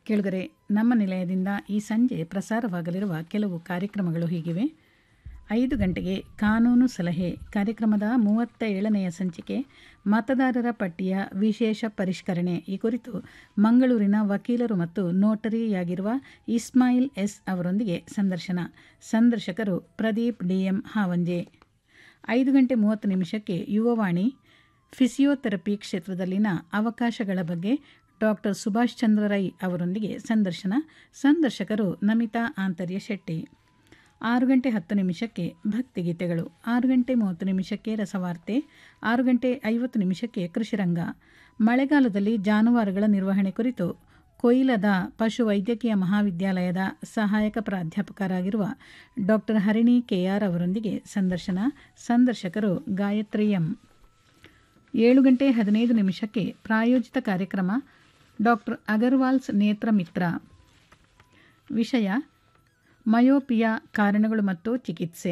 ಕೆಳಗರೆ ನಮ್ಮ ನಿಲಯದಿಂದ ಈ ಸಂಜೆ ಪ್ರಸಾರವಾಗಲಿರುವ ಕೆಲವು ಕಾರ್ಯಕ್ರಮಗಳು ಹೀಗಿವೆ ಐದು ಗಂಟೆಗೆ ಕಾನೂನು ಸಲಹೆ ಕಾರ್ಯಕ್ರಮದ ಮೂವತ್ತ ಏಳನೆಯ ಸಂಚಿಕೆ ಮತದಾರರ ಪಟ್ಟಿಯ ವಿಶೇಷ ಪರಿಷ್ಕರಣೆ ಈ ಕುರಿತು ಮಂಗಳೂರಿನ ವಕೀಲರು ಮತ್ತು ನೋಟರಿಯಾಗಿರುವ ಇಸ್ಮಾಯಿಲ್ ಎಸ್ ಅವರೊಂದಿಗೆ ಸಂದರ್ಶನ ಸಂದರ್ಶಕರು ಪ್ರದೀಪ್ ಡಿಎಂ ಹಾವಂಜೆ ಐದು ಗಂಟೆ ಮೂವತ್ತು ನಿಮಿಷಕ್ಕೆ ಯುವವಾಣಿ ಫಿಸಿಯೋಥೆರಪಿ ಕ್ಷೇತ್ರದಲ್ಲಿನ ಅವಕಾಶಗಳ ಬಗ್ಗೆ ಡಾಕ್ಟರ್ ಸುಭಾಷ್ ಚಂದ್ರ ರೈ ಅವರೊಂದಿಗೆ ಸಂದರ್ಶನ ಸಂದರ್ಶಕರು ನಮಿತಾ ಆಂತರ್ಯ ಶೆಟ್ಟಿ ಆರು ಗಂಟೆ ಹತ್ತು ನಿಮಿಷಕ್ಕೆ ಭಕ್ತಿಗೀತೆಗಳು ಆರು ಗಂಟೆ ಮೂವತ್ತು ನಿಮಿಷಕ್ಕೆ ರಸವಾರ್ತೆ ಆರು ಗಂಟೆ ಐವತ್ತು ನಿಮಿಷಕ್ಕೆ ಕೃಷಿರಂಗ ಮಳೆಗಾಲದಲ್ಲಿ ಜಾನುವಾರುಗಳ ನಿರ್ವಹಣೆ ಕುರಿತು ಕೊಯ್ಲದ ಪಶು ವೈದ್ಯಕೀಯ ಮಹಾವಿದ್ಯಾಲಯದ ಸಹಾಯಕ ಪ್ರಾಧ್ಯಾಪಕರಾಗಿರುವ ಡಾಕ್ಟರ್ ಹರಿಣಿ ಕೆಆರ್ ಅವರೊಂದಿಗೆ ಸಂದರ್ಶನ ಸಂದರ್ಶಕರು ಗಾಯತ್ರಿ ಎಂ ಏಳು ಗಂಟೆ ಹದಿನೈದು ನಿಮಿಷಕ್ಕೆ ಪ್ರಾಯೋಜಿತ ಕಾರ್ಯಕ್ರಮ ಡಾಕ್ಟರ್ ಅಗರ್ವಾಲ್ಸ್ ನೇತ್ರ ಮಿತ್ರ ವಿಷಯ ಮಯೋಪಿಯಾ ಕಾರಣಗಳು ಮತ್ತು ಚಿಕಿತ್ಸೆ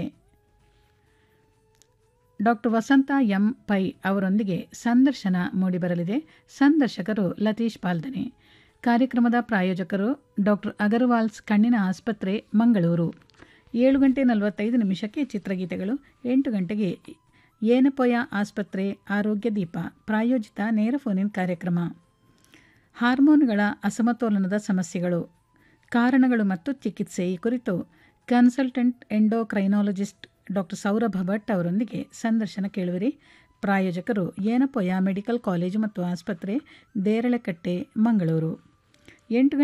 ಡಾಕ್ಟರ್ ವಸಂತ ಎಂ ಪೈ ಅವರೊಂದಿಗೆ ಸಂದರ್ಶನ ಮೂಡಿಬರಲಿದೆ ಸಂದರ್ಶಕರು ಲತೀಶ್ ಪಾಲ್ದನೆ ಕಾರ್ಯಕ್ರಮದ ಪ್ರಾಯೋಜಕರು ಡಾಕ್ಟರ್ ಅಗರ್ವಾಲ್ಸ್ ಕಣ್ಣಿನ ಆಸ್ಪತ್ರೆ ಮಂಗಳೂರು ಏಳು ಗಂಟೆ ನಲವತ್ತೈದು ನಿಮಿಷಕ್ಕೆ ಚಿತ್ರಗೀತೆಗಳು ಎಂಟು ಗಂಟೆಗೆ ಏನಪೊಯ ಆಸ್ಪತ್ರೆ ಆರೋಗ್ಯ ದೀಪ ಪ್ರಾಯೋಜಿತ ನೇರ ಫೋನಿನ್ ಕಾರ್ಯಕ್ರಮ ಹಾರ್ಮೋನ್ಗಳ ಅಸಮತೋಲನದ ಸಮಸ್ಯೆಗಳು ಕಾರಣಗಳು ಮತ್ತು ಚಿಕಿತ್ಸೆ ಈ ಕುರಿತು consultant endocrinologist doctor Saurabha Bhat ಅವರೊಂದಿಗೆ ಸಂದರ್ಶನ ಕೇಳುವಿರಿ ಪ್ರಾಯೋಜಕರು ಏನಪೊಯ ಮೆಡಿಕಲ್ ಕಾಲೇಜು ಮತ್ತು ಆಸ್ಪತ್ರೆ ದೇರಳಕಟ್ಟೆ ಮಂಗಳೂರು ಎಂಟು